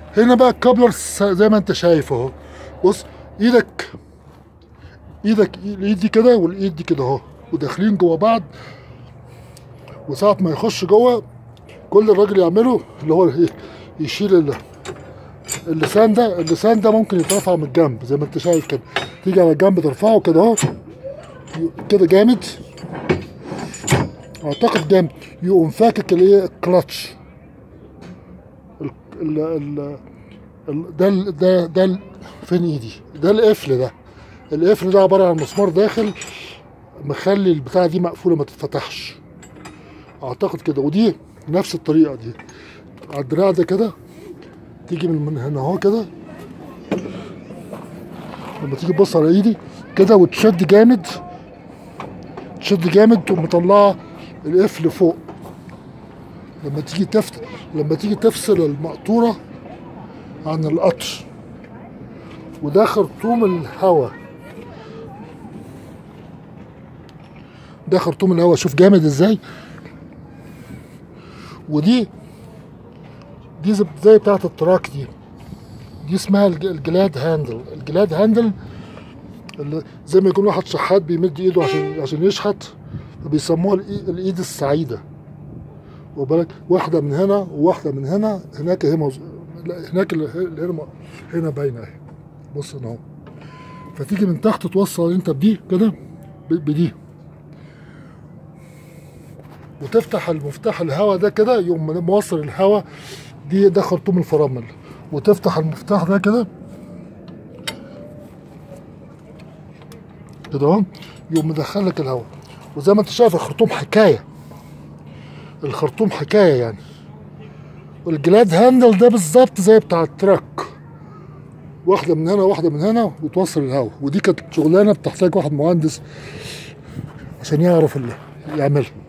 هنا بقى الكابلر س- زي ما انت شايف اهو بص ايدك ايدك الايد دي كده والايد دي كده اهو وداخلين جوه بعض وساعة ما يخش جوه كل الراجل يعمله اللي هو ايه يشيل ال- اللسان ده اللسان ده ممكن يترفع من الجنب زي ما انت شايف كده تيجي على الجنب ترفعه كده اهو كده جامد اعتقد جامد يقوم فاكك الايه الكلاتش ال ال ال ال- ده ال- ده ده ال- فين ايدي ده القفل ده القفل ده عباره عن مسمار داخل مخلي البتاعه دي مقفوله ما تتفتحش اعتقد كده ودي نفس الطريقه دي على الدراع ده كده تيجي من من هنا اهو كده لما تيجي تبص على ايدي كده وتشد جامد تشد جامد تقوم مطلعه القفل فوق لما تيجي تفت لما تيجي تفصل المقطوره عن القطر وده خرطوم الهواء ده خرطوم الهواء شوف جامد ازاي ودي دي زي- زي بتاعت التراك دي دي اسمها الج- الجلاد هاندل الجلاد هاندل اللي زي ما يكون واحد شحات بيمد ايده عشان عشان يشحت فبيسموها الإي- الايد السعيده وبالك واحده من هنا وواحده من هنا هناك هي موز... لا هناك اللي اللي هنا هنا باينه اهي بص هنا اهو فتيجي من تحت توصل انت بدي كده ب- بدي وتفتح المفتاح الهواء ده كده يقوم موصل الهواء دي ده خرطوم الفرامل وتفتح المفتاح ده كده كده اهو يقوم مدخلك الهواء وزي ما انت شايف الخرطوم حكايه الخرطوم حكايه يعني والجلاد هاندل ده بالظبط زي بتاع التراك واحده من هنا واحده من هنا وتوصل الهواء ودي كانت شغلانه بتحتاج واحد مهندس عشان يعرف اللي يعملها